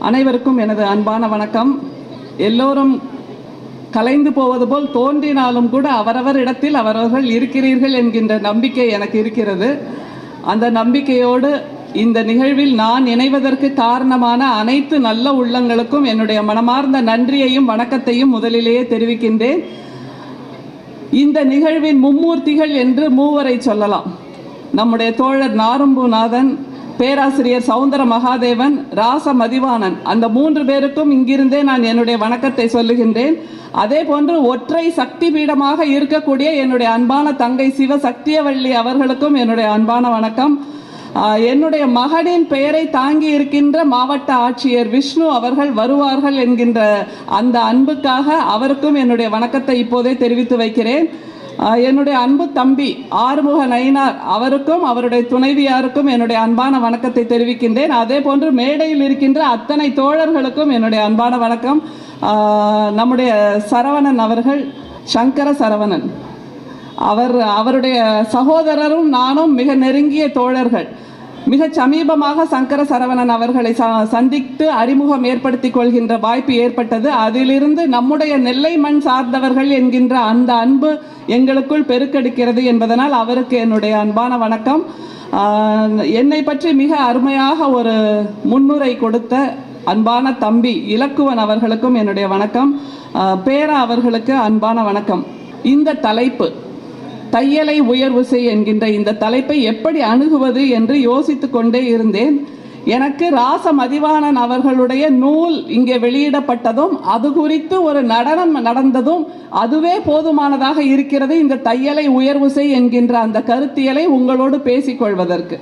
அனைவருக்கும் எனது அன்பான வணக்கம் எல்லோரும் கலைந்து போவது போல் தோன்றினாலும் கூட அவரவர் இடத்தில் அவரவர்கள் இருக்கிறீர்கள் என்கின்ற நம்பிக்கை எனக்கு இருக்கிறது அந்த நம்பிக்கையோடு இந்த நிகழ்வில் நான் இணைவதற்கு காரணமான அனைத்து நல்ல உள்ளங்களுக்கும் என்னுடைய மனமார்ந்த நன்றியையும் வணக்கத்தையும் முதலிலேயே தெரிவிக்கின்றேன் இந்த நிகழ்வின் மும்மூர்த்திகள் என்று மூவரை சொல்லலாம் நம்முடைய தோழர் நாரும்புநாதன் பேராசிரியர் சவுந்தர மகாதேவன் ராச மதிவாணன் அந்த மூன்று பேருக்கும் இங்கிருந்தே நான் என்னுடைய வணக்கத்தை சொல்லுகின்றேன் அதே போன்று ஒற்றை சக்தி பீடமாக இருக்கக்கூடிய என்னுடைய அன்பான தங்கை சிவ சக்தியவள்ளி அவர்களுக்கும் என்னுடைய அன்பான வணக்கம் ஆஹ், என்னுடைய மகனின் பெயரை தாங்கி இருக்கின்ற மாவட்ட ஆட்சியர் விஷ்ணு அவர்கள் வருவார்கள் என்கின்ற அந்த அன்புக்காக அவருக்கும் என்னுடைய வணக்கத்தை இப்போதே தெரிவித்து வைக்கிறேன் ஆஹ், என்னுடைய அன்பு தம்பி ஆறுமுக நயினார் அவருக்கும் அவருடைய துணைவியாருக்கும் என்னுடைய அன்பான வணக்கத்தை தெரிவிக்கின்றேன் அதே போன்று மேடையில் இருக்கின்ற அத்தனை தோழர்களுக்கும் என்னுடைய அன்பான வணக்கம் ஆஹ், நம்முடைய சரவணன் அவர்கள் சங்கர சரவணன் அவர் அவருடைய சகோதரரும் நானும் மிக நெருங்கிய தோழர்கள் மிக சமீபமாக சங்கர சரவணன் அவர்களை ச- சந்தித்து அறிமுகம் ஏற்படுத்திக் கொள்கின்ற வாய்ப்பு ஏற்பட்டது அதிலிருந்து நம்முடைய நெல்லை மண் சார்ந்தவர்கள் என்கின்ற அந்த அன்பு எங்களுக்குள் பெருக்கெடுக்கிறது என்பதனால் அவருக்கு என்னுடைய அன்பான வணக்கம் ஆஹ், என்னை பற்றி மிக அருமையாக ஒரு முன்னுரை கொடுத்த அன்பான தம்பி இலக்குவன் அவர்களுக்கும் என்னுடைய வணக்கம் ஆஹ், பேரா அவர்களுக்கு அன்பான வணக்கம் இந்த தலைப்பு தையலை உயர்வு செய் என்கின்ற இந்த தலைப்பை எப்படி அணுகுவது என்று யோசித்துக் கொண்டே இருந்தேன் எனக்கு ராச மதிவாணன் அவர்களுடைய நூல் இங்கே வெளியிடப்பட்டதும் அது குறித்து ஒரு நடனம் நடந்ததும் அதுவே போதுமானதாக இருக்கிறது இந்த தையலை உயர்வு செய் என்கின்ற அந்த கருத்தியலை உங்களோடு பேசிக்கொள்வதற்கு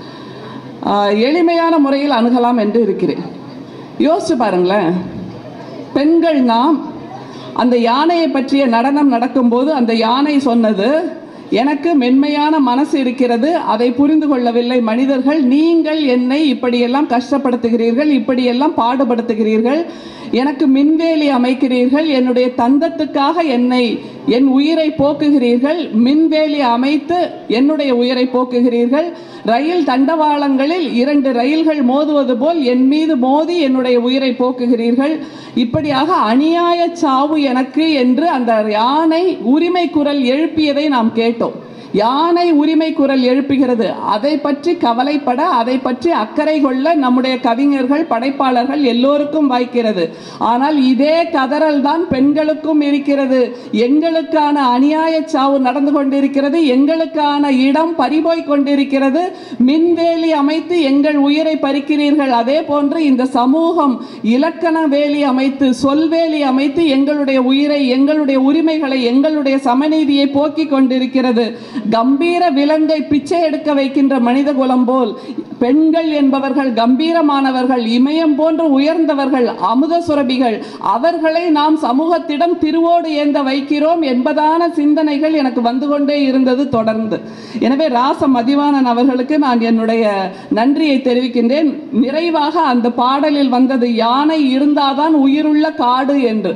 ஆஹ், எளிமையான முறையில் அணுகலாம் என்று இருக்கிறேன் யோசிச்சு பாருங்களேன் பெண்கள் நாம் அந்த யானையை பற்றிய நடனம் நடக்கும்போது அந்த யானை சொன்னது எனக்கு மென்மையான மனசு இருக்கிறது அதை புரிந்து கொள்ளவில்லை மனிதர்கள் நீங்கள் என்னை இப்படியெல்லாம் கஷ்டப்படுத்துகிறீர்கள் இப்படியெல்லாம் பாடுபடுத்துகிறீர்கள் எனக்கு மின்வேலி அமைக்கிறீர்கள் என்னுடைய தந்தத்துக்காக என்னை என் உயிரை போக்குகிறீர்கள் மின்வேலி அமைத்து என்னுடைய உயிரை போக்குகிறீர்கள் ரயில் தண்டவாளங்களில் இரண்டு ரயில்கள் மோதுவது போல் என் மீது மோதி என்னுடைய உயிரை போக்குகிறீர்கள் இப்படியாக அநியாய சாவு எனக்கு என்று அந்த யானை உரிமை குரல் எழுப்பியதை நாம் கேட்டோம் யானை உரிமை குரல் எழுப்புகிறது அதை பற்றி கவலைப்பட அதை பற்றி அக்கறை கொள்ள நம்முடைய கவிஞர்கள் படைப்பாளர்கள் எல்லோருக்கும் வாய்க்கிறது ஆனால் இதே கதறல் தான் பெண்களுக்கும் இருக்கிறது எங்களுக்கான அநியாய சாவு நடந்து கொண்டிருக்கிறது எங்களுக்கான இடம் பறிபோய் கொண்டிருக்கிறது மின்வேலி அமைத்து எங்கள் உயிரை பறிக்கிறீர்கள் அதே போன்று இந்த சமூகம் இலக்கண வேலி அமைத்து சொல்வேலி அமைத்து எங்களுடைய உயிரை எங்களுடைய உரிமைகளை எங்களுடைய சமநீதியை போக்கிக் கொண்டிருக்கிறது கம்பீர விலங்கை பிச்சை எடுக்க வைக்கின்ற மனித குலம் போல் பெண்கள் என்பவர்கள் கம்பீரமானவர்கள் இமயம் போன்று உயர்ந்தவர்கள் அமுத சுரபிகள் அவர்களை நாம் சமூகத்திடம் திருவோடு ஏந்த வைக்கிறோம் என்பதான சிந்தனைகள் எனக்கு வந்து கொண்டே இருந்தது தொடர்ந்து எனவே ராச மதிவாணன் அவர்களுக்கு நான் என்னுடைய நன்றியை தெரிவிக்கின்றேன் நிறைவாக அந்த பாடலில் வந்தது யானை இருந்தாதான் உயிருள்ள காடு என்று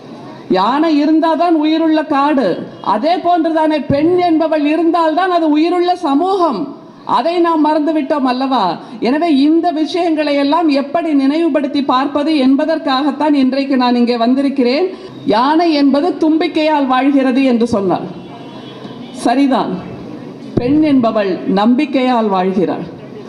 யானை இருந்தாதான் உயிருள்ள காடு அதே போன்றுதானே பெண் என்பவள் இருந்தால்தான் அது உயிருள்ள சமூகம் அதை நாம் மறந்துவிட்டோம் அல்லவா எனவே இந்த விஷயங்களை எல்லாம் எப்படி நினைவுபடுத்தி பார்ப்பது என்பதற்காகத்தான் இன்றைக்கு நான் இங்கே வந்திருக்கிறேன் யானை என்பது தும்பிக்கையால் வாழ்கிறது என்று சொன்னார் சரிதான் பெண் என்பவள் நம்பிக்கையால் வாழ்கிறாள்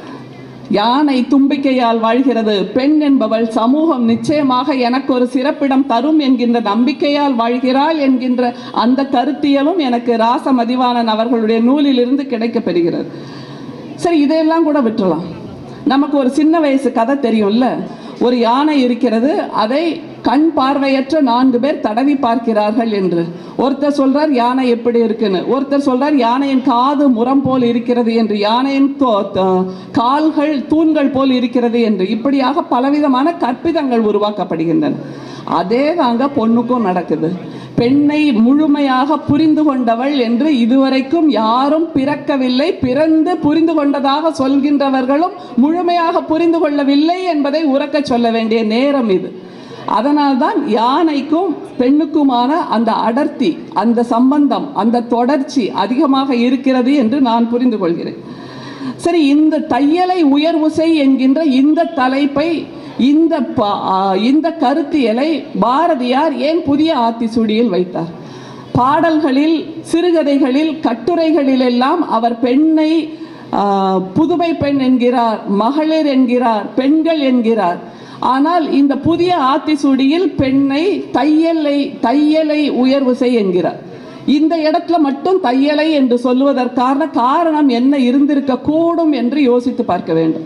யானை தும்பிக்கையால் வாழ்கிறது பெண் என்பவள் சமூகம் நிச்சயமாக எனக்கு ஒரு சிறப்பிடம் தரும் என்கின்ற நம்பிக்கையால் வாழ்கிறாள் என்கின்ற அந்த கருத்தியலும் எனக்கு ராச மதிவாணன் அவர்களுடைய நூலிலிருந்து கிடைக்கப்பெறுகிறது சரி இதையெல்லாம் கூட விட்டுறலாம் நமக்கு ஒரு சின்ன வயசு கதை தெரியும்ல ஒரு யானை இருக்கிறது அதை கண் பார்வையற்ற நான்கு பேர் தடவி பார்க்கிறார்கள் என்று ஒருத்தர் சொல்றார் யானை எப்படி இருக்குன்னு ஒருத்தர் சொல்றார் யானையின் காது முரம் போல் இருக்கிறது என்று யானையின் தோ- த- கால்கள் தூண்கள் போல் இருக்கிறது என்று இப்படியாக பலவிதமான கற்பிதங்கள் உருவாக்கப்படுகின்றன அதே தாங்க பொண்ணுக்கும் நடக்குது பெண்ணை முழுமையாக புரிந்து கொண்டவள் என்று இதுவரைக்கும் யாரும் பிறக்கவில்லை பிறந்து புரிந்து கொண்டதாக சொல்கின்றவர்களும் முழுமையாக புரிந்து கொள்ளவில்லை என்பதை உறக்கச் சொல்ல வேண்டிய நேரம் இது அதனால்தான் யானைக்கும் பெண்ணுக்குமான அந்த அடர்த்தி அந்த சம்பந்தம் அந்த தொடர்ச்சி அதிகமாக இருக்கிறது என்று நான் புரிந்து கொள்கிறேன் சரி இந்த தையலை உயர்வு செய் என்கின்ற இந்த தலைப்பை இந்த ப- ஆ, இந்த கருத்தியலை பாரதியார் ஏன் புதிய ஆத்திசூடியில் வைத்தார் பாடல்களில் சிறுகதைகளில் கட்டுரைகளிலெல்லாம் அவர் பெண்ணை ஆ, புதுமை பெண் என்கிறார் மகளிர் என்கிறார் பெண்கள் என்கிறார் ஆனால் இந்த புதிய ஆத்திசூடியில் பெண்ணை தையலை தையலை உயர்வு செய் என்கிறார் இந்த இடத்துல மட்டும் தையலை என்று சொல்லுவதற்கான காரணம் என்ன இருந்திருக்க கூடும் என்று யோசித்து பார்க்க வேண்டும்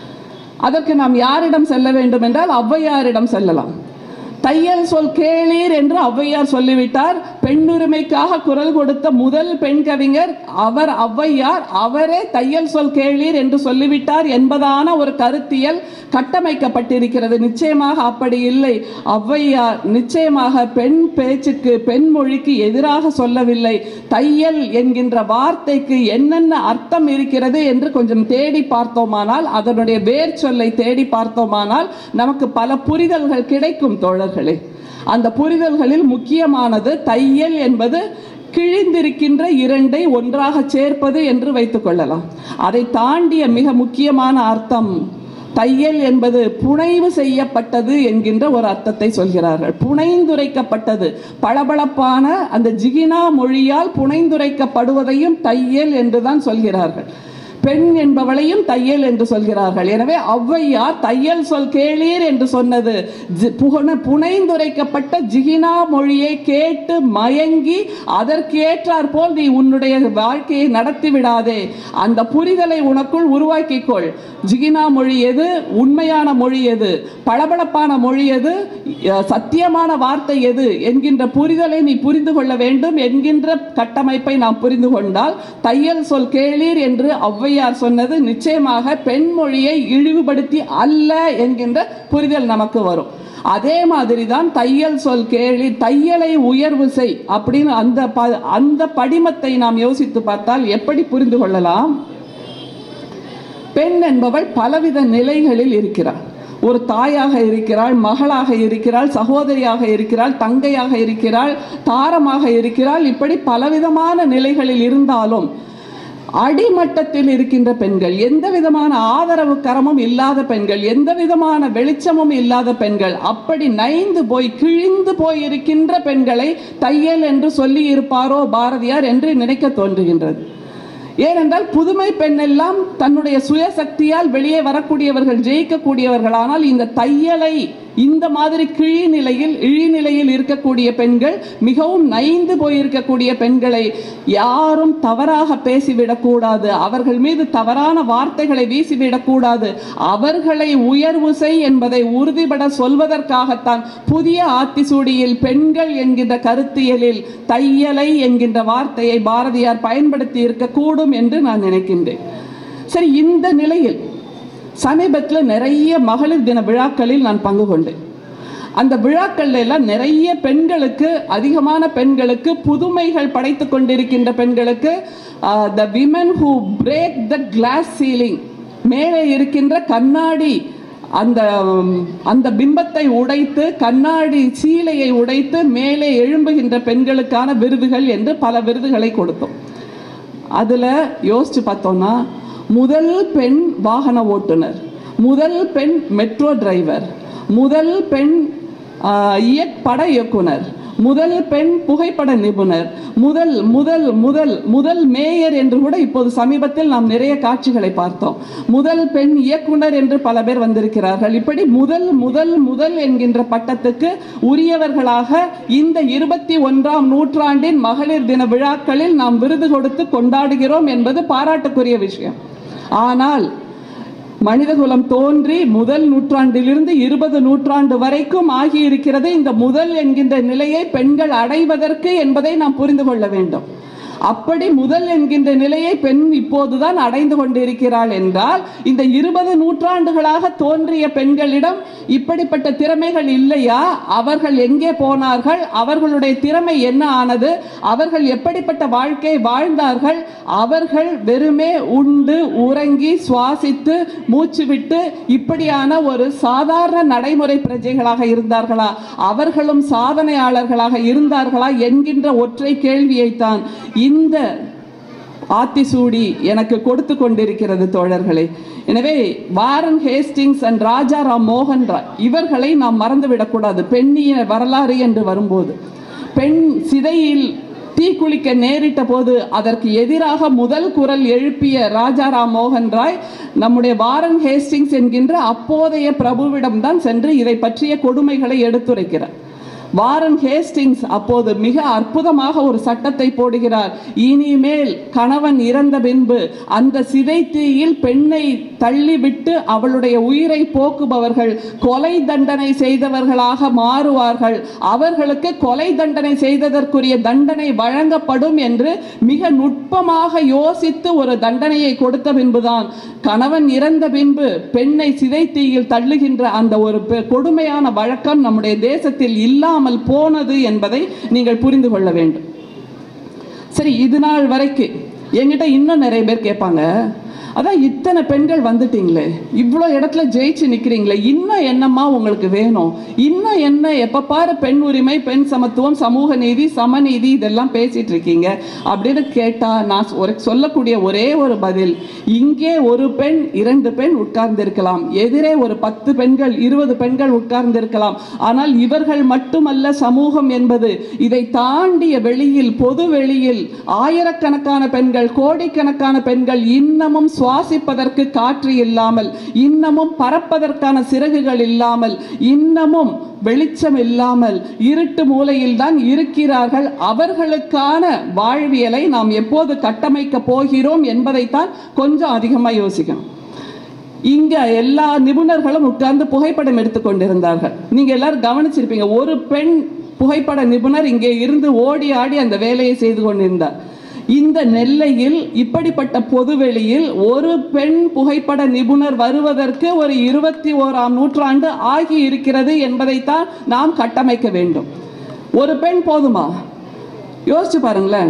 அதற்கு நாம் யாரிடம் செல்ல வேண்டும் என்றால் ஔவையாரிடம் செல்லலாம் தையல் சொல் கேளீர் என்று ஔவையார் சொல்லிவிட்டார் பெண்ணுரிமைக்காக குரல் கொடுத்த முதல் பெண் கவிஞர் அவர் ஔவையார் அவரே தையல் சொல் கேளீர் என்று சொல்லிவிட்டார் என்பதான ஒரு கருத்தியல் கட்டமைக்கப்பட்டிருக்கிறது நிச்சயமாக அப்படி இல்லை ஔவையார் நிச்சயமாக பெண் பேச்சுக்கு பெண் மொழிக்கு எதிராக சொல்லவில்லை தையல் என்கின்ற வார்த்தைக்கு என்னென்ன அர்த்தம் இருக்கிறது என்று கொஞ்சம் தேடி பார்த்தோமானால் அதனுடைய வேர் சொல்லை தேடி பார்த்தோமானால் நமக்கு பல புரிதல்கள் கிடைக்கும் தோழர்களே அந்த புரிதல்களில் முக்கியமானது தையல் என்பது கிழிந்திருக்கின்ற இரண்டை ஒன்றாக சேர்ப்பது என்று வைத்துக் கொள்ளலாம் அதை தாண்டிய மிக முக்கியமான அர்த்தம் தையல் என்பது புனைவு செய்யப்பட்டது என்கின்ற ஒரு அர்த்தத்தை சொல்கிறார்கள் புனைந்துரைக்கப்பட்டது பளபளப்பான அந்த ஜிகினா மொழியால் புனைந்துரைக்கப்படுவதையும் தையல் என்றுதான் சொல்கிறார்கள் பெண் என்பவளையும் தையல் என்று சொல்கிறார்கள் எனவே ஔவையார் தையல் சொல் கேளீர் என்று சொன்னது ஜி- புகன- புனைந்துரைக்கப்பட்ட ஜிகினா மொழியை கேட்டு மயங்கி அதற்கேற்றாற் போல் நீ உன்னுடைய வாழ்க்கையை நடத்தி விடாதே அந்த புரிதலை உனக்குள் உருவாக்கிக்கொள் ஜிகினா மொழி எது உண்மையான மொழி எது பளபளப்பான மொழி எது அஹ், சத்தியமான வார்த்தை எது என்கின்ற புரிதலை நீ புரிந்து கொள்ள வேண்டும் என்கின்ற கட்டமைப்பை நாம் புரிந்து கொண்டால் தையல் சொல் கேளீர் என்று ஔவையார் சொன்னது நிச்சயமாக பெண் மொழியை இழிவுபடுத்தி அல்ல என்கின்ற புரிதல் நமக்கு வரும் அதே மாதிரி தான் தையல் சொல் கேளி தையலை உயர்வு செய் அப்படின்னு அந்த ப- அந்த படிமத்தை நாம் யோசித்து பார்த்தால் எப்படி புரிந்து கொள்ளலாம் பெண் என்பவள் பலவித நிலைகளில் இருக்கிறாள் ஒரு தாயாக இருக்கிறாள் மகளாக இருக்கிறாள் சகோதரியாக இருக்கிறாள் தங்கையாக இருக்கிறாள் தாரமாக இருக்கிறாள் இப்படி பலவிதமான நிலைகளில் இருந்தாலும் அடிமட்டத்தில் இருக்கின்ற பெண்கள் எந்த விதமான ஆதரவு கரமும் இல்லாத பெண்கள் எந்த விதமான வெளிச்சமும் இல்லாத பெண்கள் அப்படி நைந்து போய் கிழிந்து போய் இருக்கின்ற பெண்களை தையல் என்று சொல்லி இருப்பாரோ பாரதியார் என்று நினைக்க தோன்றுகின்றது ஏனென்றால் புதுமை பெண் எல்லாம் தன்னுடைய சுயசக்தியால் வெளியே வரக்கூடியவர்கள் ஜெயிக்கக்கூடியவர்கள் ஆனால் இந்த தையலை இந்த மாதிரி கிழி நிலையில் இழிநிலையில் இருக்கக்கூடிய பெண்கள் மிகவும் நைந்து போயிருக்கக்கூடிய பெண்களை யாரும் தவறாக பேசிவிடக்கூடாது அவர்கள் மீது தவறான வார்த்தைகளை வீசிவிடக்கூடாது அவர்களை உயர்வு செய் என்பதை உறுதிபட சொல்வதற்காகத்தான் புதிய ஆத்திசூடியில் பெண்கள் என்கின்ற கருத்தியலில் தையலை என்கின்ற வார்த்தையை பாரதியார் பயன்படுத்தி இருக்கக்கூடும் என்று நான் நினைக்கின்றேன் சரி இந்த நிலையில் சமீபத்தில் நிறைய மகளிர் தின விழாக்களில் நான் பங்கு கொண்டேன் அந்த விழாக்கள்ல எல்லாம் நிறைய பெண்களுக்கு அதிகமான பெண்களுக்கு புதுமைகள் படைத்து கொண்டிருக்கின்ற பெண்களுக்கு the women who break the glass ceiling மேலே இருக்கின்ற கண்ணாடி அந்த ம், அந்த பிம்பத்தை உடைத்து கண்ணாடி சீலையை உடைத்து மேலே எழும்புகின்ற பெண்களுக்கான விருதுகள் என்று பல விருதுகளை கொடுத்தோம் அதில் யோசிச்சு பார்த்தோம்னா முதல் பெண் வாகன ஓட்டுநர் முதல் பெண் மெட்ரோ டிரைவர் முதல் பெண் ஆஹ், இயக் பட இயக்குனர் முதல் பெண் புகைப்பட நிபுணர் முதல் முதல் முதல் முதல் மேயர் என்று கூட இப்போது சமீபத்தில் நாம் நிறைய காட்சிகளை பார்த்தோம் முதல் பெண் இயக்குனர் என்று பல பேர் வந்திருக்கிறார்கள் இப்படி முதல் முதல் முதல் என்கின்ற பட்டத்துக்கு உரியவர்களாக இந்த இருபத்தி ஒன்றாம் நூற்றாண்டின் மகளிர் தின விழாக்களில் நாம் விருது கொடுத்து கொண்டாடுகிறோம் என்பது பாராட்டுக்குரிய விஷயம் ஆனால் மனிதகுலம் தோன்றி முதல் நூற்றாண்டிலிருந்து இருபது நூற்றாண்டு வரைக்கும் ஆகியிருக்கிறது இந்த முதல் என்கின்ற நிலையை பெண்கள் அடைவதற்கு என்பதை நாம் புரிந்து கொள்ள வேண்டும் அப்படி முதல் என்கின்ற நிலையை பெண் இப்போதுதான் அடைந்து கொண்டிருக்கிறாள் என்றால் இந்த இருபது நூற்றாண்டுகளாக தோன்றிய பெண்களிடம் இப்படிப்பட்ட திறமைகள் இல்லையா அவர்கள் எங்கே போனார்கள் அவர்களுடைய திறமை என்ன ஆனது அவர்கள் எப்படிப்பட்ட வாழ்க்கை வாழ்ந்தார்கள் அவர்கள் வெறுமே உண்டு உறங்கி சுவாசித்து மூச்சு விட்டு இப்படியான ஒரு சாதாரண நடைமுறை பிரஜைகளாக இருந்தார்களா அவர்களும் சாதனையாளர்களாக இருந்தார்களா என்கின்ற ஒற்றை கேள்வியைத்தான் இந்த ஆத்திசூடி எனக்கு கொடுத்து கொண்டிருக்கிறது தோழர்களே எனவே வாரன் ஹேஸ்டிங்ஸ் அண்ட் ராஜாராம் மோகன் ராய் இவர்களை நாம் மறந்துவிடக்கூடாது பெண்ணிய வரலாறு என்று வரும்போது பெண் சிதையில் தீக்குளிக்க நேரிட்ட போது அதற்கு எதிராக முதல் குரல் எழுப்பிய ராஜாராம் மோகன் ராய் நம்முடைய வாரன் ஹேஸ்டிங்ஸ் என்கின்ற அப்போதைய பிரபுவிடம்தான் சென்று இதை பற்றிய கொடுமைகளை எடுத்துரைக்கிறார் வாரன் ஹேஸ்டிங்ஸ் அப்போது மிக அற்புதமாக ஒரு சட்டத்தை போடுகிறார் இனிமேல் கணவன் இறந்த பின்பு அந்த சிதை தீயில் பெண்ணை தள்ளிவிட்டு அவளுடைய உயிரை போக்குபவர்கள் கொலை தண்டனை செய்தவர்களாக மாறுவார்கள் அவர்களுக்கு கொலை தண்டனை செய்ததற்குரிய தண்டனை வழங்கப்படும் என்று மிக நுட்பமாக யோசித்து ஒரு தண்டனையை கொடுத்த பின்புதான் கணவன் இறந்த பின்பு பெண்ணை சிதை தீயில் தள்ளுகின்ற அந்த ஒரு பெ- கொடுமையான வழக்கம் நம்முடைய தேசத்தில் இல்லாமல் போனது என்பதை நீங்கள் புரிந்து கொள்ள வேண்டும் சரி இது நாள் வரைக்கும் என்கிட்ட இன்னும் நிறைய பேர் கேட்பாங்க அதான் இத்தனை பெண்கள் வந்துட்டீங்களே இவ்வளோ இடத்துல ஜெயிச்சு நிற்கிறீங்களே இன்னும் என்னம்மா உங்களுக்கு வேணும் இன்னும் என்ன எப்போ பாரு பெண் உரிமை பெண் சமத்துவம் சமூக நீதி சமநீதி இதெல்லாம் பேசிட்டு இருக்கீங்க அப்படின்னு கேட்டால் நான் ஒரு சொல்லக்கூடிய ஒரே ஒரு பதில் இங்கே ஒரு பெண் இரண்டு பெண் உட்கார்ந்திருக்கலாம் எதிரே ஒரு பத்து பெண்கள் இருபது பெண்கள் உட்கார்ந்திருக்கலாம் ஆனால் இவர்கள் மட்டுமல்ல சமூகம் என்பது இதை தாண்டிய வெளியில் பொது வெளியில் ஆயிரக்கணக்கான பெண்கள் கோடிக்கணக்கான பெண்கள் இன்னமும் சுவாசிப்பதற்கு காற்று இல்லாமல் இன்னமும் பறப்பதற்கான சிறகுகள் இல்லாமல் இன்னமும் வெளிச்சம் இல்லாமல் இருட்டு மூலையில் தான் இருக்கிறார்கள் அவர்களுக்கான வாழ்வியலை நாம் எப்போது கட்டமைக்க போகிறோம் என்பதைத்தான் கொஞ்சம் அதிகமாக யோசிக்கணும் இங்க எல்லா நிபுணர்களும் உட்கார்ந்து புகைப்படம் எடுத்துக்கொண்டிருந்தார்கள் நீங்க எல்லாரும் கவனிச்சிருப்பீங்க ஒரு பெண் புகைப்பட நிபுணர் இங்கே இருந்து ஓடி ஆடி அந்த வேலையை செய்து கொண்டிருந்தார் இந்த நெல்லையில் இப்படிப்பட்ட பொதுவெளியில் ஒரு பெண் புகைப்பட நிபுணர் வருவதற்கு ஒரு இருபத்தி ஓராம் நூற்றாண்டு ஆகி இருக்கிறது என்பதைத்தான் நாம் கட்டமைக்க வேண்டும் ஒரு பெண் போதுமா யோசிச்சு பாருங்களேன்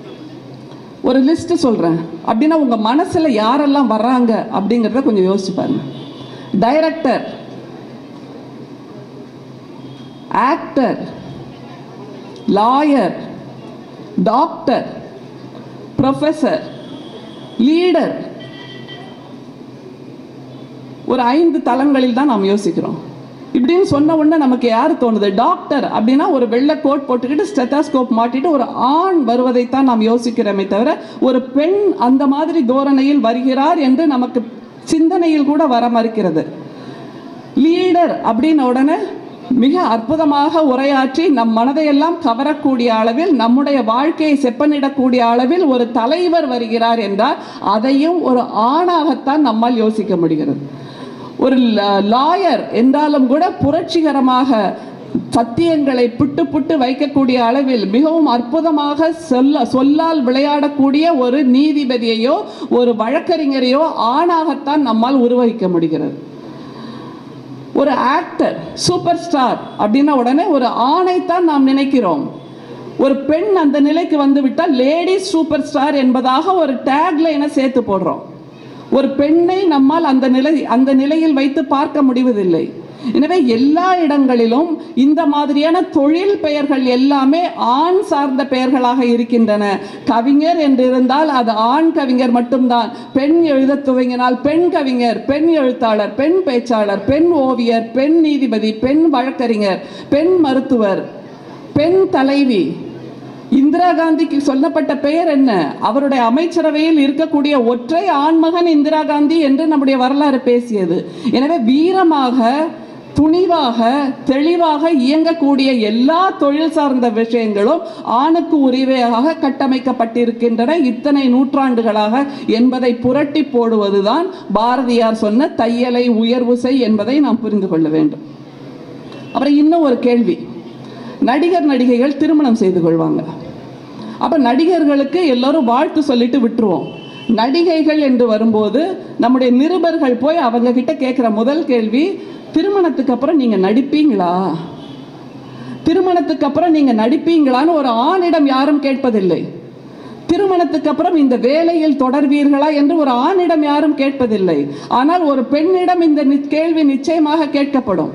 ஒரு லிஸ்ட் சொல்றேன் அப்படின்னா உங்க மனசுல யாரெல்லாம் வர்றாங்க அப்படிங்கிறத கொஞ்சம் யோசிச்சு பாருங்க director actor lawyer doctor professor leader ஒரு ஐந்து தளங்களில் தான் நாம் யோசிக்கிறோம் இப்படின்னு சொன்ன உடனே நமக்கு யார் தோணுது டாக்டர் அப்படின்னா ஒரு வெள்ளை கோட் போட்டுக்கிட்டு ஸ்டெத்தாஸ்கோப் மாட்டிட்டு ஒரு ஆண் வருவதைத்தான் நாம் யோசிக்கிறோமே தவிர ஒரு பெண் அந்த மாதிரி தோரணையில் வருகிறார் என்று நமக்கு சிந்தனையில் கூட வர மறுக்கிறது லீடர் அப்படின்ன உடனே மிக அற்புதமாக உரையாற்றி நம் மனதையெல்லாம் கவரக்கூடிய அளவில் நம்முடைய வாழ்க்கையை செப்பனிடக்கூடிய அளவில் ஒரு தலைவர் வருகிறார் என்றால் அதையும் ஒரு ஆணாகத்தான் நம்மால் யோசிக்க முடிகிறது ஒரு லாயர் என்றாலும் கூட புரட்சிகரமாக சத்தியங்களை புட்டு புட்டு வைக்கக்கூடிய அளவில் மிகவும் அற்புதமாக சொல்ல சொல்லால் விளையாடக்கூடிய ஒரு நீதிபதியையோ ஒரு வழக்கறிஞரையோ ஆணாகத்தான் நம்மால் உருவகிக்க முடிகிறது ஒரு ஆக்டர் சூப்பர் ஸ்டார் அப்படின்ன உடனே ஒரு ஆணைத்தான் நாம் நினைக்கிறோம் ஒரு பெண் அந்த நிலைக்கு வந்து விட்டால் லேடிஸ் சூப்பர் ஸ்டார் என்பதாக ஒரு டேக்லைனை சேர்த்து போடுறோம் ஒரு பெண்ணை நம்மால் அந்த நிலை அந்த நிலையில் வைத்து பார்க்க முடிவதில்லை எனவே எல்லா இடங்களிலும் இந்த மாதிரியான தொழில் பெயர்கள் எல்லாமே ஆண் சார்ந்த பெயர்களாக இருக்கின்றன கவிஞர் என்று இருந்தால் அது ஆண் கவிஞர் மட்டும்தான் பெண் எழுத துவங்கினால் பெண் கவிஞர் பெண் எழுத்தாளர் பெண் பேச்சாளர் பெண் ஓவியர் பெண் நீதிபதி பெண் வழக்கறிஞர் பெண் மருத்துவர் பெண் தலைவி இந்திரா காந்திக்கு சொல்லப்பட்ட பெயர் என்ன அவருடைய அமைச்சரவையில் இருக்கக்கூடிய ஒற்றை ஆண்மகன் இந்திரா காந்தி என்று நம்முடைய வரலாறு பேசியது எனவே வீரமாக துணிவாக தெளிவாக இயங்கக்கூடிய எல்லா தொழில் சார்ந்த விஷயங்களும் ஆணுக்கு உரிமையாக கட்டமைக்கப்பட்டிருக்கின்றன இத்தனை நூற்றாண்டுகளாக என்பதை புரட்டி போடுவதுதான் பாரதியார் சொன்ன தையலை உயர்வு செய் என்பதை நாம் புரிந்து கொள்ள வேண்டும் அப்புறம் இன்னும் ஒரு கேள்வி நடிகர் நடிகைகள் திருமணம் செய்து கொள்வாங்க அப்போ நடிகர்களுக்கு எல்லாரும் வாழ்த்து சொல்லிட்டு விட்டுருவோம் நடிகைகள் என்று வரும்போது நம்முடைய நிருபர்கள் போய் அவங்க கிட்ட கேட்குற முதல் கேள்வி திருமணத்துக்கு அப்புறம் நீங்கள் நடிப்பீங்களா திருமணத்துக்கு அப்புறம் நீங்கள் நடிப்பீங்களான்னு ஒரு ஆணிடம் யாரும் கேட்பதில்லை திருமணத்துக்கு அப்புறம் இந்த வேலையில் தொடர்வீர்களா என்று ஒரு ஆணிடம் யாரும் கேட்பதில்லை ஆனால் ஒரு பெண்ணிடம் இந்த நி- கேள்வி நிச்சயமாக கேட்கப்படும்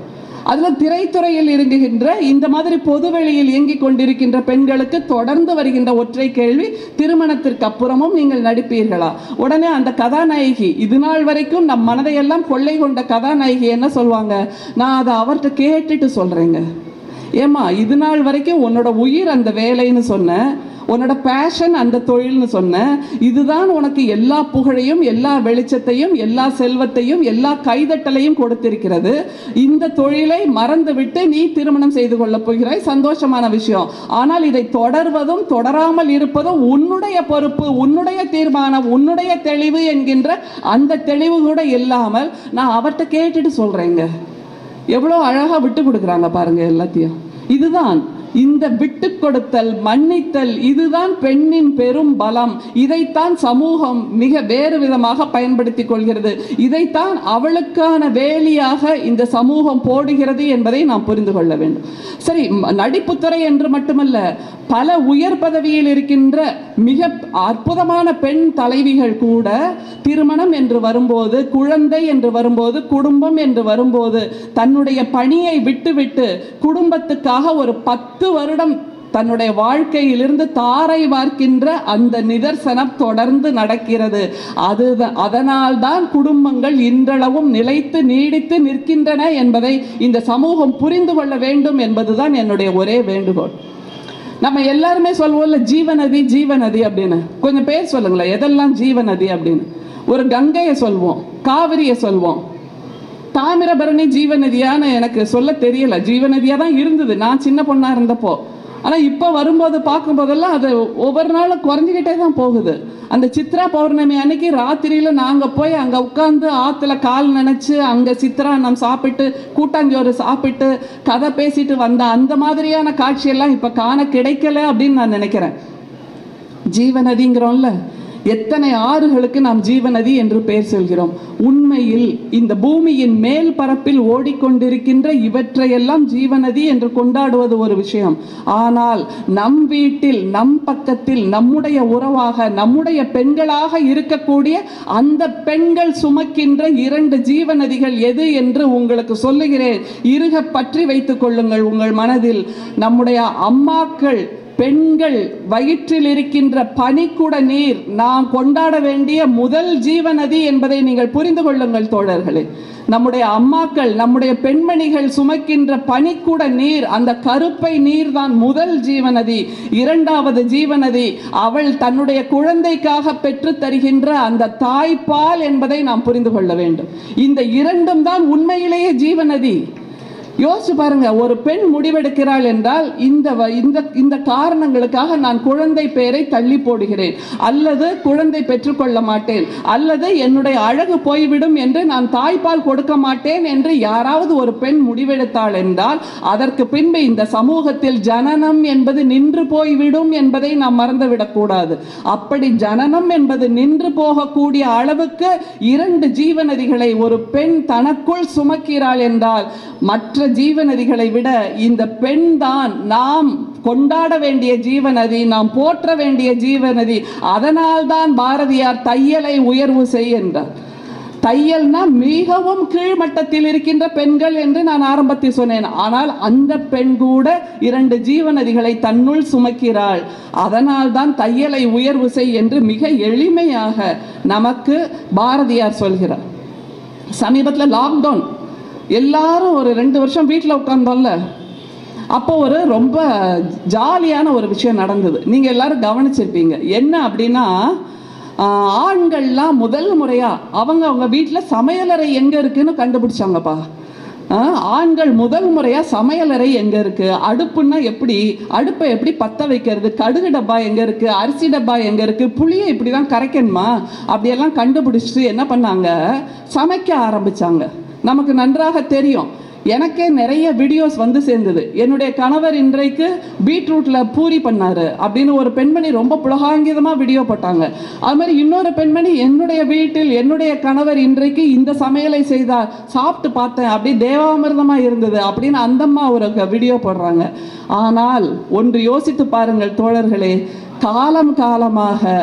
அதில் திரைத்துறையில் இயங்குகின்ற இந்த மாதிரி பொதுவெளியில் இயங்கிக் கொண்டிருக்கின்ற பெண்களுக்கு தொடர்ந்து வருகின்ற ஒற்றை கேள்வி திருமணத்திற்கு அப்புறமும் நீங்கள் நடிப்பீர்களா உடனே அந்த கதாநாயகி இது நாள் வரைக்கும் நம் மனதையெல்லாம் கொள்ளை கொண்ட கதாநாயகி என்ன சொல்லுவாங்க நான் அதை அவர்கிட்ட கேட்டுட்டு சொல்றேங்க ஏம்மா இது நாள் வரைக்கும் உன்னோட உயிர் அந்த வேலைன்னு சொன்ன உன்னோட பேஷன் அந்த தொழில்னு சொன்ன இதுதான் உனக்கு எல்லா புகழையும் எல்லா வெளிச்சத்தையும் எல்லா செல்வத்தையும் எல்லா கைதட்டலையும் கொடுத்திருக்கிறது இந்த தொழிலை மறந்துவிட்டு நீ திருமணம் செய்து கொள்ளப் போகிறாய் சந்தோஷமான விஷயம் ஆனால் இதை தொடர்வதும் தொடராமல் இருப்பதும் உன்னுடைய பொறுப்பு உன்னுடைய தீர்மானம் உன்னுடைய தெளிவு என்கின்ற அந்த தெளிவு கூட இல்லாமல் நான் அவர்கிட்ட கேட்டுட்டு சொல்றேங்க எவ்வளோ அழகா விட்டு கொடுக்குறாங்க பாருங்க எல்லாத்தையும் இதுதான் இந்த விட்டு கொடுத்தல் மன்னித்தல் இதுதான் பெண்ணின் பெரும் பலம் இதைத்தான் சமூகம் மிக வேறு விதமாக பயன்படுத்திக் கொள்கிறது இதைத்தான் அவளுக்கான வேலியாக இந்த சமூகம் போடுகிறது என்பதை நாம் புரிந்து கொள்ள வேண்டும் சரி ம- நடிப்புத்துறை என்று மட்டுமல்ல பல உயர் பதவியில் இருக்கின்ற மிக அற்புதமான பெண் தலைவிகள் கூட திருமணம் என்று வரும்போது குழந்தை என்று வரும்போது குடும்பம் என்று வரும்போது தன்னுடைய பணியை விட்டுவிட்டு குடும்பத்துக்காக ஒரு பத்து வருடம் தன்னுடைய வாழ்க்கையிலிருந்து தாரை வார்க்கின்ற அந்த நிதர்சனம் தொடர்ந்து நடக்கிறது அது அதனால்தான் குடும்பங்கள் இன்றளவும் நிலைத்து நீடித்து நிற்கின்றன என்பதை இந்த சமூகம் புரிந்து கொள்ள வேண்டும் என்பதுதான் என்னுடைய ஒரே வேண்டுகோள் நம்ம எல்லாருமே சொல்லுவோம்ல ஜீவநதி ஜீவநதி அப்படின்னு கொஞ்சம் பேர் சொல்லுங்களேன் எதெல்லாம் ஜீவநதி அப்படின்னு ஒரு கங்கையை சொல்வோம் காவிரியை சொல்வோம் தாமிரபரணி ஜீவநதியான்னு எனக்கு சொல்ல தெரியல ஜீவநதியாக தான் இருந்தது நான் சின்ன பொண்ணா இருந்தப்போ ஆனால் இப்போ வரும்போது பார்க்கும்போதெல்லாம் அது ஒவ்வொரு நாளும் குறைஞ்சிக்கிட்டே தான் போகுது அந்த சித்ரா பௌர்ணமி அன்னைக்கு ராத்திரியில் நாங்கள் போய் அங்கே உட்காந்து ஆற்றுல கால் நினச்சி அங்கே சித்ரான்னம் சாப்பிட்டு கூட்டாஞ்சோறு சாப்பிட்டு கதை பேசிட்டு வந்த அந்த மாதிரியான காட்சியெல்லாம் இப்போ காண கிடைக்கல அப்படின்னு நான் நினைக்கிறேன் ஜீவநதிங்கிறோம்ல எத்தனை ஆறுகளுக்கு நாம் ஜீவநதி என்று பெயர் சொல்கிறோம் உண்மையில் இந்த பூமியின் மேல் பரப்பில் ஓடிக்கொண்டிருக்கின்ற இவற்றையெல்லாம் ஜீவநதி என்று கொண்டாடுவது ஒரு விஷயம் ஆனால் நம் வீட்டில் நம் பக்கத்தில் நம்முடைய உறவாக நம்முடைய பெண்களாக இருக்கக்கூடிய அந்த பெண்கள் சுமக்கின்ற இரண்டு ஜீவநதிகள் எது என்று உங்களுக்கு சொல்லுகிறேன் இருக பற்றி வைத்துக் கொள்ளுங்கள் உங்கள் மனதில் நம்முடைய அம்மாக்கள் பெண்கள் வயிற்றில் இருக்கின்ற பனிக்குட நீர் நாம் கொண்டாட வேண்டிய முதல் ஜீவநதி என்பதை நீங்கள் புரிந்து கொள்ளுங்கள் தோழர்களே நம்முடைய அம்மாக்கள் நம்முடைய பெண்மணிகள் சுமக்கின்ற பனிக்குட நீர் அந்த கருப்பை நீர் தான் முதல் ஜீவநதி இரண்டாவது ஜீவநதி அவள் தன்னுடைய குழந்தைக்காக பெற்றுத் தருகின்ற அந்த தாய்ப்பால் என்பதை நாம் புரிந்து கொள்ள வேண்டும் இந்த இரண்டும் தான் உண்மையிலேயே ஜீவநதி யோசிச்சு பாருங்க ஒரு பெண் முடிவெடுக்கிறாள் என்றால் இந்த வ- இந்த இந்த காரணங்களுக்காக நான் குழந்தை பெயரை தள்ளி போடுகிறேன் அல்லது குழந்தை பெற்றுக்கொள்ள மாட்டேன் அல்லது என்னுடைய அழகு போய்விடும் என்று நான் தாய்ப்பால் கொடுக்க மாட்டேன் என்று யாராவது ஒரு பெண் முடிவெடுத்தாள் என்றால் அதற்கு பின்பு இந்த சமூகத்தில் ஜனனம் என்பது நின்று போய்விடும் என்பதை நாம் மறந்துவிடக் கூடாது அப்படி ஜனனம் என்பது நின்று போகக்கூடிய அளவுக்கு இரண்டு ஜீவநதிகளை ஒரு பெண் தனக்குள் சுமக்கிறாள் என்றால் மற்ற ஜீவநதிகளை விட இந்த பெண் தான் நாம் கொண்டாட வேண்டிய ஜீவநதி நாம் போற்ற வேண்டிய ஜீவநதி அதனால்தான் பாரதியார் தையலை உயர்வு செய் என்றார் தையல்னா மிகவும் கீழ்மட்டத்தில் இருக்கின்ற பெண்கள் என்று நான் ஆரம்பத்தில் சொன்னேன் ஆனால் அந்த பெண் கூட இரண்டு ஜீவநதிகளை தன்னுள் சுமக்கிறாள் அதனால் தான் தையலை உயர்வு செய் என்று மிக எளிமையாக நமக்கு பாரதியார் சொல்கிறார் சமீபத்தில் லாக்டவுன் எல்லாரும் ஒரு ரெண்டு வருஷம் வீட்டில் உட்காந்தோம்ல அப்போ ஒரு ரொம்ப ஜாலியான ஒரு விஷயம் நடந்தது நீங்கள் எல்லாரும் கவனிச்சிருப்பீங்க என்ன அப்படின்னா ஆஹ், ஆண்கள்லாம் முதல் முறையாக அவங்க அவங்க வீட்டில் சமையலறை எங்கே இருக்குன்னு கண்டுபிடிச்சாங்கப்பா ஆஹ், ஆண்கள் முதல் முறையாக சமையலறை எங்கே இருக்குது அடுப்புன்னா எப்படி அடுப்பை எப்படி பற்ற வைக்கிறது கடுகு டப்பா எங்கே இருக்குது அரிசி டப்பா எங்கே இருக்குது புளியை இப்படி தான் கரைக்கணுமா அப்படியெல்லாம் கண்டுபிடிச்சிட்டு என்ன பண்ணாங்க சமைக்க ஆரம்பிச்சாங்க நமக்கு நன்றாக தெரியும் எனக்கே நிறைய வீடியோஸ் வந்து சேர்ந்தது என்னுடைய கணவர் இன்றைக்கு பீட்ரூட்ல பூரி பண்ணாரு அப்படின்னு ஒரு பெண்மணி ரொம்ப புலகாங்கிதமாக வீடியோ போட்டாங்க அது மாதிரி இன்னொரு பெண்மணி என்னுடைய வீட்டில் என்னுடைய கணவர் இன்றைக்கு இந்த சமையலை செய்தார் சாப்பிட்டு பார்த்தேன் அப்படி தேவாமிர்தமா இருந்தது அப்படின்னு அந்தம்மா ஒரு வீடியோ போடுறாங்க ஆனால் ஒன்று யோசித்து பாருங்கள் தோழர்களே காலம் காலமாக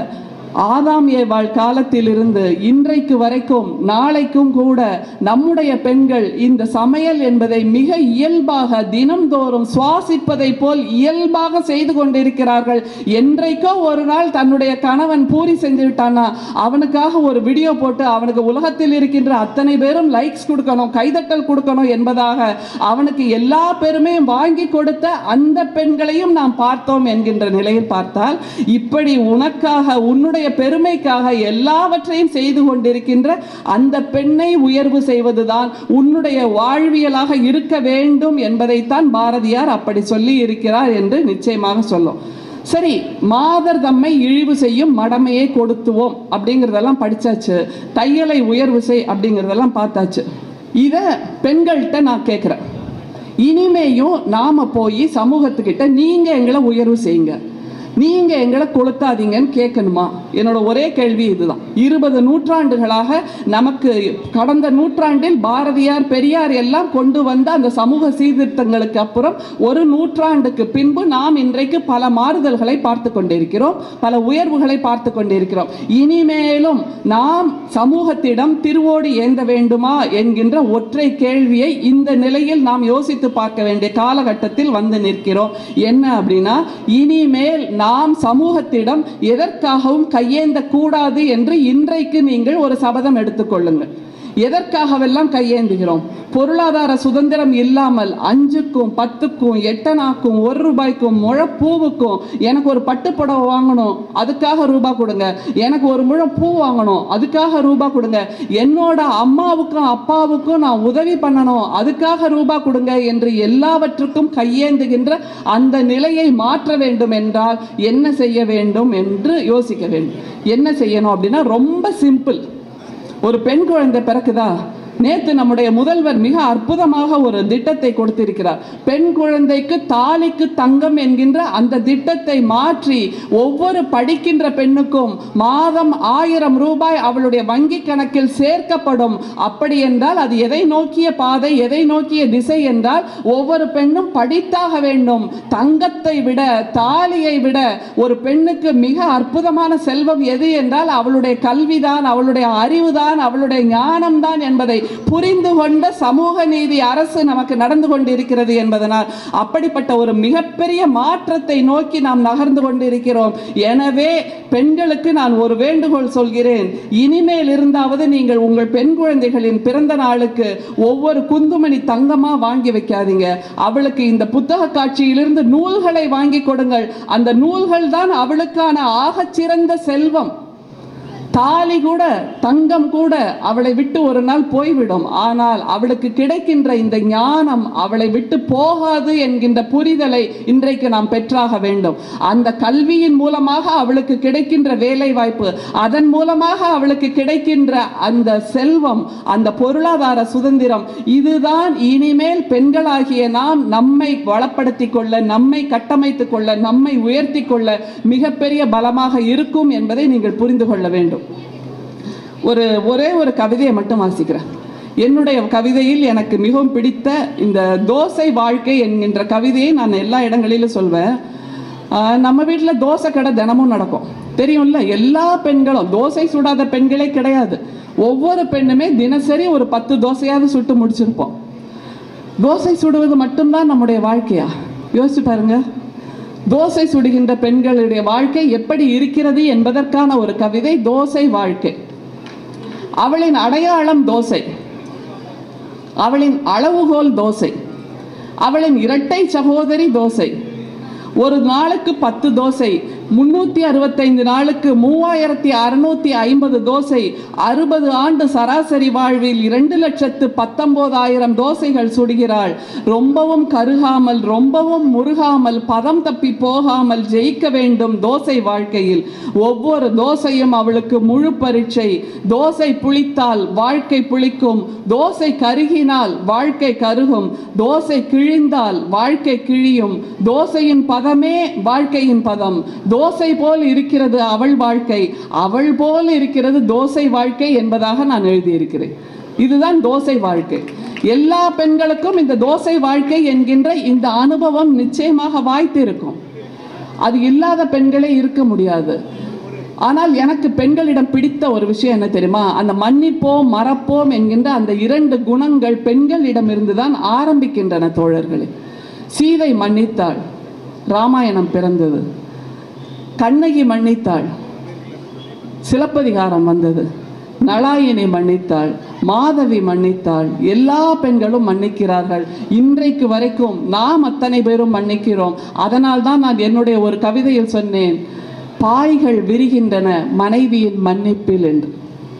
ஆதாம் ஏவாள் காலத்திலிருந்து இன்றைக்கு வரைக்கும் நாளைக்கும் கூட நம்முடைய பெண்கள் இந்த சமையல் என்பதை மிக இயல்பாக தினம்தோறும் சுவாசிப்பதை போல் இயல்பாக செய்து கொண்டிருக்கிறார்கள் என்றைக்கோ ஒரு நாள் தன்னுடைய கணவன் பூரி செஞ்சு விட்டானா அவனுக்காக ஒரு வீடியோ போட்டு அவனுக்கு உலகத்தில் இருக்கின்ற அத்தனை பேரும் லைக்ஸ் கொடுக்கணும் கைதட்டல் கொடுக்கணும் என்பதாக அவனுக்கு எல்லா பெருமையும் வாங்கி கொடுத்த அந்த பெண்களையும் நாம் பார்த்தோம் என்கின்ற நிலையில் பார்த்தால் இப்படி உனக்காக உன்னுடைய பெருமைக்காக எல்லாவற்றையும் செய்து கொண்டிருக்கின்ற அந்த பெண்ணை உயர்வு செய்வதுதான் உன்னுடைய வாழ்வியலாக இருக்க வேண்டும் என்பதைத்தான் பாரதியார் அப்படி சொல்லி இருக்கிறார் என்று நிச்சயமாக சொல்லும் சரி மாதர் தம்மை இழிவு செய்யும் மடமையை கொடுத்துவோம் அப்படிங்கிறதெல்லாம் படிச்சாச்சு தையலை உயர்வு செய் அப்படிங்கிறதெல்லாம் பார்த்தாச்சு இதை பெண்கள்கிட்ட நான் கேட்குறேன் இனிமேயும் நாம போய் சமூகத்துக்கிட்ட நீங்க எங்களை உயர்வு செய்யுங்க நீங்க எங்களை கொளுத்தாதீங்கன்னு கேட்கணுமா என்னோட ஒரே கேள்வி இதுதான் இருபது நூற்றாண்டுகளாக நமக்கு கடந்த நூற்றாண்டில் பாரதியார் பெரியார் எல்லாம் கொண்டு வந்த அந்த சமூக சீர்திருத்தங்களுக்கு அப்புறம் ஒரு நூற்றாண்டுக்கு பின்பு நாம் இன்றைக்கு பல மாறுதல்களை பார்த்து கொண்டிருக்கிறோம் பல உயர்வுகளை பார்த்து கொண்டிருக்கிறோம் இனிமேலும் நாம் சமூகத்திடம் திருவோடு ஏந்த வேண்டுமா என்கின்ற ஒற்றை கேள்வியை இந்த நிலையில் நாம் யோசித்து பார்க்க வேண்டிய காலகட்டத்தில் வந்து நிற்கிறோம் என்ன அப்படின்னா இனிமேல் நாம் சமூகத்திடம் எதற்காகவும் கையேந்த கூடாது என்று இன்றைக்கு நீங்கள் ஒரு சபதம் எடுத்துக்கொள்ளுங்கள் எதற்காகவெல்லாம் கையேந்துகிறோம் பொருளாதார சுதந்திரம் இல்லாமல் அஞ்சுக்கும் பத்துக்கும் எட்டனாக்கும் ஒரு ரூபாய்க்கும் முழப்பூவுக்கும் எனக்கு ஒரு பட்டுப்புடவை வாங்கணும் அதுக்காக ரூபாய் கொடுங்க எனக்கு ஒரு முழம் பூ வாங்கணும் அதுக்காக ரூபாய் கொடுங்க என்னோட அம்மாவுக்கும் அப்பாவுக்கும் நான் உதவி பண்ணணும் அதுக்காக ரூபாய் கொடுங்க என்று எல்லாவற்றுக்கும் கையேந்துகின்ற அந்த நிலையை மாற்ற வேண்டும் என்றால் என்ன செய்ய வேண்டும் என்று யோசிக்க வேண்டும் என்ன செய்யணும் அப்படின்னா ரொம்ப சிம்பிள் ஒரு பெண் குழந்தை பிறக்குதா நேத்து நம்முடைய முதல்வர் மிக அற்புதமாக ஒரு திட்டத்தை கொடுத்திருக்கிறார் பெண் குழந்தைக்கு தாலிக்கு தங்கம் என்கின்ற அந்த திட்டத்தை மாற்றி ஒவ்வொரு படிக்கின்ற பெண்ணுக்கும் மாதம் ஆயிரம் ரூபாய் அவளுடைய வங்கி கணக்கில் சேர்க்கப்படும் அப்படி என்றால் அது எதை நோக்கிய பாதை எதை நோக்கிய திசை என்றால் ஒவ்வொரு பெண்ணும் படித்தாக வேண்டும் தங்கத்தை விட தாலியை விட ஒரு பெண்ணுக்கு மிக அற்புதமான செல்வம் எது என்றால் அவளுடைய கல்விதான் அவளுடைய அறிவுதான் அவளுடைய ஞானம்தான் என்பதை புரிந்து கொண்ட சமூக நீதி அரசு நமக்கு நடந்து கொண்டிருக்கிறது என்பதனால் அப்படிப்பட்ட ஒரு மிகப்பெரிய மாற்றத்தை நோக்கி நாம் நகர்ந்து கொண்டிருக்கிறோம் எனவே பெண்களுக்கு நான் ஒரு வேண்டுகோள் சொல்கிறேன் இனிமேல் இருந்தாவது நீங்கள் உங்கள் பெண் குழந்தைகளின் பிறந்த நாளுக்கு ஒவ்வொரு குந்துமணி தங்கமா வாங்கி வைக்காதீங்க அவளுக்கு இந்த புத்தக காட்சியிலிருந்து நூல்களை வாங்கி கொடுங்கள் அந்த நூல்கள் தான் அவளுக்கான ஆகச்சிறந்த செல்வம் தாலி கூட தங்கம் கூட அவளை விட்டு ஒரு நாள் போய்விடும் ஆனால் அவளுக்கு கிடைக்கின்ற இந்த ஞானம் அவளை விட்டு போகாது என்கின்ற புரிதலை இன்றைக்கு நாம் பெற்றாக வேண்டும் அந்த கல்வியின் மூலமாக அவளுக்கு கிடைக்கின்ற வேலை வாய்ப்பு அதன் மூலமாக அவளுக்கு கிடைக்கின்ற அந்த செல்வம் அந்த பொருளாதார சுதந்திரம் இதுதான் இனிமேல் பெண்களாகிய நாம் நம்மை வளப்படுத்தி கொள்ள நம்மை கட்டமைத்துக் கொள்ள நம்மை உயர்த்தி கொள்ள மிகப்பெரிய பலமாக இருக்கும் என்பதை நீங்கள் புரிந்து கொள்ள வேண்டும் ஒரு ஒரே ஒரு கவிதையை மட்டும் வாசிக்கிறேன் என்னுடைய கவிதையில் எனக்கு மிகவும் பிடித்த இந்த தோசை வாழ்க்கை என்கின்ற கவிதையை நான் எல்லா இடங்களிலும் சொல்வேன் ஆஹ் நம்ம வீட்டில் தோசை கடை தினமும் நடக்கும் தெரியும்ல எல்லா பெண்களும் தோசை சுடாத பெண்களே கிடையாது ஒவ்வொரு பெண்ணுமே தினசரி ஒரு பத்து தோசையாவது சுட்டு முடிச்சிருப்போம் தோசை சுடுவது மட்டும்தான் நம்முடைய வாழ்க்கையா யோசிச்சு பாருங்க தோசை சுடுகின்ற பெண்களுடைய வாழ்க்கை எப்படி இருக்கிறது என்பதற்கான ஒரு கவிதை தோசை வாழ்க்கை அவளின் அடையாளம் தோசை அவளின் அளவுகோல் தோசை அவளின் இரட்டை சகோதரி தோசை ஒரு நாளுக்கு பத்து தோசை முன்னூற்றி அறுபத்தைந்து நாளுக்கு மூவாயிரத்தி அறுநூத்தி ஐம்பது தோசை அறுபது ஆண்டு சராசரி வாழ்வில் இரண்டு லட்சத்து பத்தொன்பதாயிரம் தோசைகள் சுடுகிறாள் ரொம்பவும் கருகாமல் ரொம்பவும் முருகாமல் பதம் தப்பி போகாமல் ஜெயிக்க வேண்டும் தோசை வாழ்க்கையில் ஒவ்வொரு தோசையும் அவளுக்கு முழு பரீட்சை தோசை புளித்தால் வாழ்க்கை புளிக்கும் தோசை கருகினால் வாழ்க்கை கருகும் தோசை கிழிந்தால் வாழ்க்கை கிழியும் தோசையின் பதமே வாழ்க்கையின் பதம் தோசை போல் இருக்கிறது அவள் வாழ்க்கை அவள் போல் இருக்கிறது தோசை வாழ்க்கை என்பதாக நான் எழுதியிருக்கிறேன் இதுதான் தோசை வாழ்க்கை எல்லா பெண்களுக்கும் இந்த தோசை வாழ்க்கை என்கின்ற இந்த அனுபவம் நிச்சயமாக வாய்த்து இருக்கும் அது இல்லாத பெண்களே இருக்க முடியாது ஆனால் எனக்கு பெண்களிடம் பிடித்த ஒரு விஷயம் என்ன தெரியுமா அந்த மன்னிப்போம் மறப்போம் என்கின்ற அந்த இரண்டு குணங்கள் பெண்களிடமிருந்து தான் ஆரம்பிக்கின்றன தோழர்களே சீதை மன்னித்தாள் ராமாயணம் பிறந்தது கண்ணகி மன்னித்தாள் சிலப்பதிகாரம் வந்தது நலாயினி மன்னித்தாள் மாதவி மன்னித்தாள் எல்லா பெண்களும் மன்னிக்கிறார்கள் இன்றைக்கு வரைக்கும் நாம் அத்தனை பேரும் மன்னிக்கிறோம் அதனால் தான் நான் என்னுடைய ஒரு கவிதையில் சொன்னேன் பாய்கள் விரிகின்றன மனைவியின் மன்னிப்பில் என்று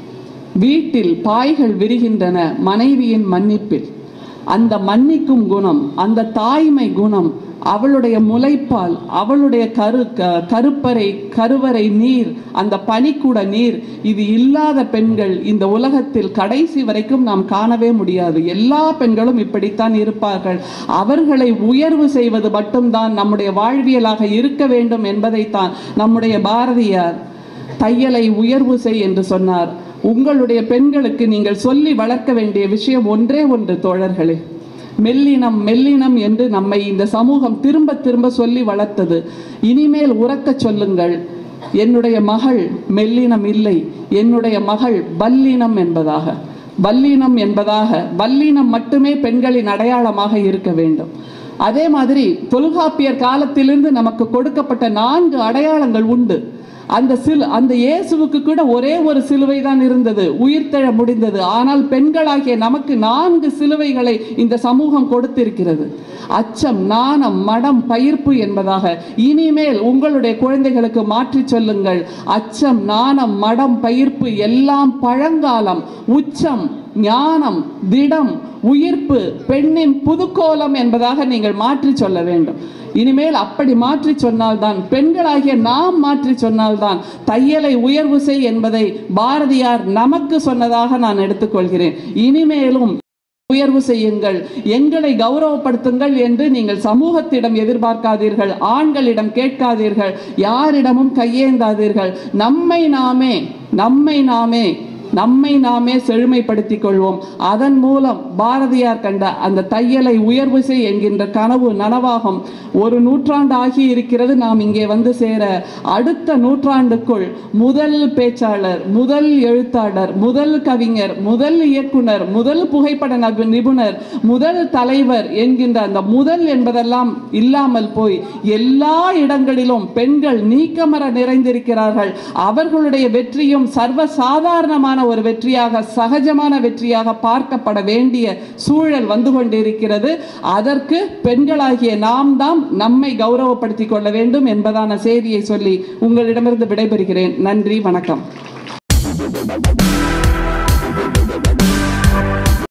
வீட்டில் பாய்கள் விரிகின்றன மனைவியின் மன்னிப்பில் அந்த மன்னிக்கும் குணம் அந்த தாய்மை குணம் அவளுடைய முளைப்பால் அவளுடைய கரு க- கருப்பறை கருவறை நீர் அந்த பனிக்கூட நீர் இது இல்லாத பெண்கள் இந்த உலகத்தில் கடைசி வரைக்கும் நாம் காணவே முடியாது எல்லா பெண்களும் இப்படித்தான் இருப்பார்கள் அவர்களை உயர்வு செய்வது மட்டும்தான் நம்முடைய வாழ்வியலாக இருக்க வேண்டும் என்பதைத்தான் நம்முடைய பாரதியார் தையலை உயர்வு செய் என்று சொன்னார் உங்களுடைய பெண்களுக்கு நீங்கள் சொல்லி வளர்க்க வேண்டிய விஷயம் ஒன்றே ஒன்று தோழர்களே மெல்லினம் மெல்லினம் என்று நம்மை இந்த சமூகம் திரும்ப திரும்ப சொல்லி வளர்த்தது இனிமேல் உறக்கச் சொல்லுங்கள் என்னுடைய மகள் மெல்லினம் இல்லை என்னுடைய மகள் பல்லினம் என்பதாக பல்லினம் என்பதாக பல்லினம் மட்டுமே பெண்களின் அடையாளமாக இருக்க வேண்டும் அதே மாதிரி தொல்காப்பியர் காலத்திலிருந்து நமக்கு கொடுக்கப்பட்ட நான்கு அடையாளங்கள் உண்டு அந்த சிலு அந்த இயேசுவுக்கு கூட ஒரே ஒரு சிலுவை தான் இருந்தது உயிர்த்தெழ முடிந்தது ஆனால் பெண்களாகிய நமக்கு நான்கு சிலுவைகளை இந்த சமூகம் கொடுத்திருக்கிறது அச்சம் நாணம் மடம் பயிர்ப்பு என்பதாக இனிமேல் உங்களுடைய குழந்தைகளுக்கு மாற்றி சொல்லுங்கள் அச்சம் நாணம் மடம் பயிர்ப்பு எல்லாம் பழங்காலம் உச்சம் ஞானம் திடம் உயிர்ப்பு பெண்ணின் புதுக்கோலம் என்பதாக நீங்கள் மாற்றி சொல்ல வேண்டும் இனிமேல் அப்படி மாற்றி சொன்னால்தான் பெண்களாகிய நாம் மாற்றி சொன்னால்தான் தையலை உயர்வு செய் என்பதை பாரதியார் நமக்கு சொன்னதாக நான் எடுத்துக்கொள்கிறேன் இனிமேலும் உயர்வு செய்யுங்கள் எங்களை கௌரவப்படுத்துங்கள் என்று நீங்கள் சமூகத்திடம் எதிர்பார்க்காதீர்கள் ஆண்களிடம் கேட்காதீர்கள் யாரிடமும் கையேந்தாதீர்கள் நம்மை நாமே நம்மை நாமே நம்மை நாமே செழுமைப்படுத்திக் கொள்வோம் அதன் மூலம் பாரதியார் கண்ட அந்த தையலை உயர்வு செய் என்கின்ற கனவு நனவாகும் ஒரு நூற்றாண்டு ஆகி இருக்கிறது நாம் இங்கே வந்து சேர அடுத்த நூற்றாண்டுக்குள் முதல் பேச்சாளர் முதல் எழுத்தாளர் முதல் கவிஞர் முதல் இயக்குனர் முதல் புகைப்பட நபு- நிபுணர் முதல் தலைவர் என்கின்ற அந்த முதல் என்பதெல்லாம் இல்லாமல் போய் எல்லா இடங்களிலும் பெண்கள் நீக்கமர நிறைந்திருக்கிறார்கள் அவர்களுடைய வெற்றியும் சர்வ சாதாரணமான ஒரு வெற்றியாக சகஜமான வெற்றியாக பார்க்கப்பட வேண்டிய சூழல் வந்து கொண்டிருக்கிறது அதற்கு பெண்களாகிய நாம் தான் நம்மை கௌரவப்படுத்திக் கொள்ள வேண்டும் என்பதான செய்தியை சொல்லி உங்களிடமிருந்து விடைபெறுகிறேன் நன்றி வணக்கம்